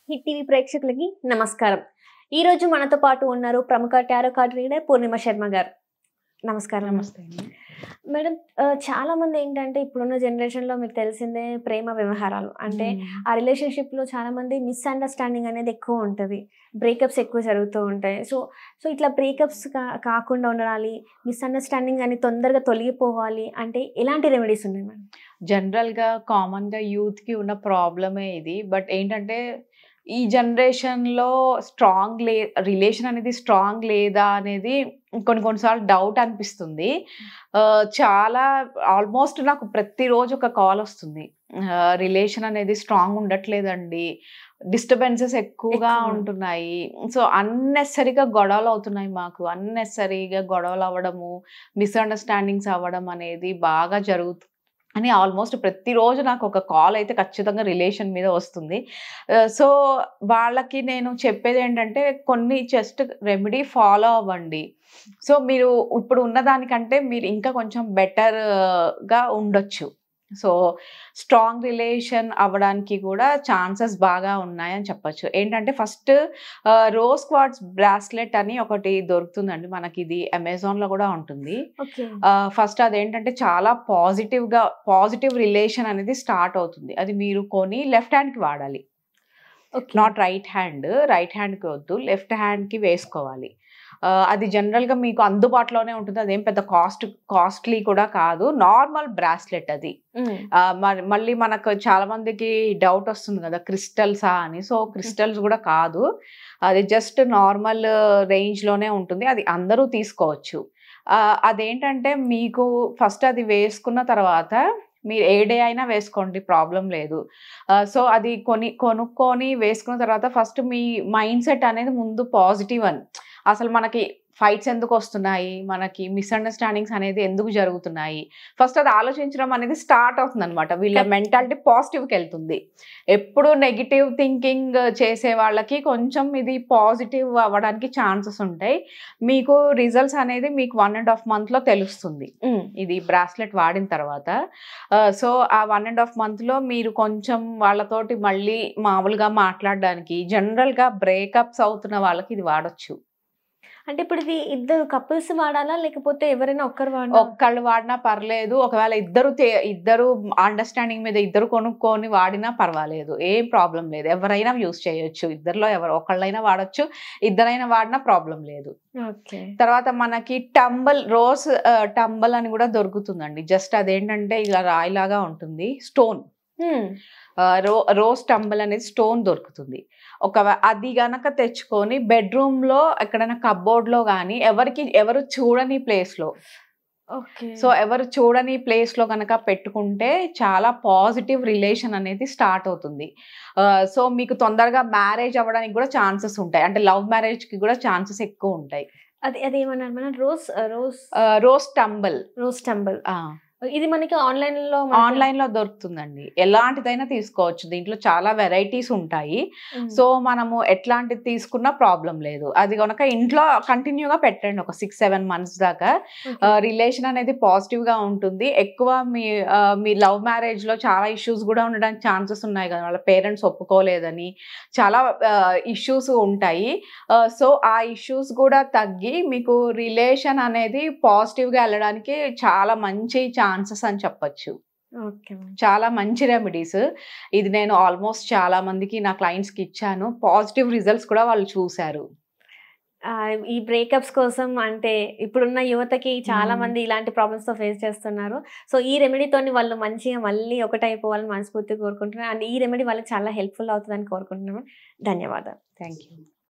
Hit TV ప్రేక్షకులకి నమస్కారం ఈ రోజు మనతో పాటు ఉన్నారు ప్రముఖ tarot card reader Purnima Sharma garu నమస్కారం నమస్తే అండి మేడం ఆ, చాలా మంది ఏంటంటే ఇప్పుడున్న జనరేషన్ లో మీకు తెలిసిందే ప్రేమ వ్యవహారాలు అంటే ఆ రిలేషన్షిప్ లో చాలా మంది మిస్అండర్స్టాండింగ్ అనేది ఎక్కువ ఉంటుంది బ్రేకప్స్ ఎక్కువ జరుగుతూ ఉంటాయి సో సో ఇట్లా బ్రేకప్స్ కాకుండా ఉండాలి మిస్అండర్స్టాండింగ్ అని తొందరగా తొలగిపోవాలి అంటే ఎలాంటి రెమెడీస్ ఉన్నాయి మేడం జనరల్ గా కామన్ గా యూత్ కి ఉన్న ప్రాబ్లమే ఇది బట్ ఏంటంటే ఈ జనరేషన్ లో స్ట్రాంగ్ లే రిలేషన్ అనేది స్ట్రాంగ్ లేదా అనేది కొన్ని కొన్నిసార్లు డౌట్ అనిపిస్తుంది ఆ, చాలా ఆల్మోస్ట్ నాకు ప్రతిరోజు ఒక కాల్ వస్తుంది రిలేషన్ అనేది స్ట్రాంగ్ ఉండట్లేదండి డిస్టర్బెన్సెస్ ఎక్కువగా ఎక్కువ. ఉంటున్నాయి సో అన్నెసరీగా గొడవలు అవుతున్నాయి మాకు అన్నెసరీగా గొడవలు అవ్వడము మిస్అండర్స్టాండింగ్స్ అవ్వడం అనేది బాగా జరుగుతుంది అని ఆల్మోస్ట్ ప్రతిరోజు నాకు ఒక కాల్ అయితే ఖచ్చితంగా రిలేషన్ మీద వస్తుంది సో వాళ్ళకి నేను చెప్పేది ఏంటంటే కొన్ని జస్ట్ రెమెడీ ఫాలో అవ్వండి సో మీరు ఇప్పుడు ఉన్నదానికంటే మీరు ఇంకా కొంచెం బెటర్గా ఉండొచ్చు సో స్ట్రాంగ్ రిలేషన్ అవ్వడానికి కూడా ఛాన్సెస్ బాగా ఉన్నాయని చెప్పొచ్చు ఏంటంటే ఫస్ట్ రోజ్ క్వార్ట్స్ బ్రాస్లెట్ అని ఒకటి దొరుకుతుందండి మనకి ఇది అమెజాన్లో కూడా ఉంటుంది ఓకే ఫస్ట్ అదేంటంటే చాలా పాజిటివ్గా పాజిటివ్ రిలేషన్ అనేది స్టార్ట్ అవుతుంది అది మీరు కొని లెఫ్ట్ హ్యాండ్కి వాడాలి నాట్ రైట్ హ్యాండ్ రైట్ హ్యాండ్కి వద్దు లెఫ్ట్ హ్యాండ్కి వేసుకోవాలి ఆ, అది జనరల్గా మీకు అందుబాటులోనే ఉంటుంది అదేం పెద్ద కాస్ట్ కాస్ట్లీ కూడా కాదు నార్మల్ బ్రాస్లెట్ అది ఆ, మరి- మళ్ళీ మనకు చాలా మందికి డౌట్ వస్తుంది కదా క్రిస్టల్సా అని సో క్రిస్టల్స్ కూడా కాదు అది జస్ట్ నార్మల్ రేంజ్ లోనే ఉంటుంది అది అందరూ తీసుకోవచ్చు ఆ, అదేంటంటే మీకు ఫస్ట్ అది వేసుకున్న తర్వాత మీరు ఏ డే అయినా వేసుకోండి ప్రాబ్లం లేదు సో అది కొని కొనుక్కొని వేసుకున్న తర్వాత ఫస్ట్ మీ మైండ్ సెట్ అనేది ముందు పాజిటివ్ అని అసలు మనకి ఫైట్స్ ఎందుకు వస్తున్నాయి మనకి మిస్అండర్స్టాండింగ్స్ అనేది ఎందుకు జరుగుతున్నాయి ఫస్ట్ అది ఆలోచించడం అనేది స్టార్ట్ అవుతుంది అనమాట వీళ్ళ Correct. మెంటాలిటీ పాజిటివ్కి వెళ్తుంది ఎప్పుడు నెగిటివ్ థింకింగ్ చేసే వాళ్ళకి కొంచెం ఇది పాజిటివ్ అవ్వడానికి ఛాన్సెస్ ఉంటాయి మీకు రిజల్ట్స్ అనేది మీకు వన్ అండ్ హాఫ్ మంత్లో తెలుస్తుంది ఇది బ్రాస్లెట్ వాడిన తర్వాత సో ఆ వన్ అండ్ హాఫ్ మంత్లో మీరు కొంచెం వాళ్ళతోటి మళ్ళీ మామూలుగా మాట్లాడడానికి జనరల్గా బ్రేకప్స్ అవుతున్న వాళ్ళకి ఇది వాడొచ్చు అంటే ఇప్పుడు ఇది ఇద్దరు కపుల్స్ వాడాలా లేకపోతే ఎవరైనా ఒక్కరు వాడాలా ఒక్కళ్ళు వాడినా పర్లేదు ఒకవేళ ఇద్దరు తే- ఇద్దరు అండర్స్టాండింగ్ మీద ఇద్దరు కొనుక్కొని వాడినా పర్వాలేదు ఏం ప్రాబ్లం లేదు ఎవరైనా యూస్ చేయొచ్చు ఇద్దరిలో ఎవరు ఒకళ్ళైనా వాడొచ్చు ఇద్దరైనా వాడినా ప్రాబ్లం లేదు ఓకే తర్వాత మనకి టంబల్ రోజ్ టంబల్ అని కూడా దొరుకుతుందండి జస్ట్ అదేంటంటే ఇలా రాయిలాగా ఉంటుంది స్టోన్ రో రోజ్ టంబల్ అనేది స్టోన్ దొరుకుతుంది ఒక అది గనక తెచ్చుకొని బెడ్రూమ్ లో ఎక్కడైనా కబోర్డ్ లో కానీ ఎవరికి ఎవరు చూడని ప్లేస్ లో ఓకే సో ఎవరు చూడని ప్లేస్ లో కనుక పెట్టుకుంటే చాలా పాజిటివ్ రిలేషన్ అనేది స్టార్ట్ అవుతుంది సో మీకు తొందరగా మ్యారేజ్ అవ్వడానికి కూడా ఛాన్సెస్ ఉంటాయి అంటే లవ్ మ్యారేజ్ కి కూడా ఛాన్సెస్ ఎక్కువ ఉంటాయి అది అది ఏమన్నారు మన rose rose rose tumble rose temple ఇది మనకి ఆన్లైన్ లో ఆన్లైన్ లో దొరుకుతుందండి ఎలాంటిదైనా తీసుకోవచ్చు దీంట్లో చాలా వెరైటీస్ ఉంటాయి సో మనము ఎట్లాంటిది తీసుకున్నా ప్రాబ్లం లేదు అది కనుక ఇంట్లో కంటిన్యూగా పెట్టండి ఒక సిక్స్ సెవెన్ మంత్స్ దాకా రిలేషన్ అనేది పాజిటివ్ గా ఉంటుంది ఎక్కువ మీ ఆ, మీ లవ్ మ్యారేజ్ లో చాలా ఇష్యూస్ కూడా ఉండడానికి ఛాన్సెస్ ఉన్నాయి కదా వాళ్ళ పేరెంట్స్ ఒప్పుకోలేదని చాలా ఇష్యూస్ ఉంటాయి సో ఆ ఇష్యూస్ కూడా తగ్గి మీకు రిలేషన్ అనేది పాజిటివ్ గా వెళ్ళడానికి చాలా మంచి ఛాన్సెస్ అని చెప్పొచ్చు ఓకే చాలా మంచి రెమెడీస్ ఇది నేను ఆల్మోస్ట్ చాలా మందికి నా clients కి ఇచ్చాను పాజిటివ్ రిజల్ట్స్ కూడా వాళ్ళు చూశారు ఈ బ్రేకప్స్ కోసం అంటే ఇప్పుడున్న యువతకి చాలా మ్మ్. మంది ఇలాంటి ప్రాబ్లమ్స్ తో ఫేస్ చేస్తున్నారు సో ఈ రెమెడీతోని వాళ్ళు మంచిగా మళ్ళీ ఒకటైపోవాలని మనస్ఫూర్తిగా కోరుకుంటున్నారు అండ్ ఈ రెమెడీ వాళ్ళకి చాలా హెల్ప్ఫుల్ అవుతుందని కోరుకుంటున్నాము ధన్యవాదాలు థ్యాంక్ యూ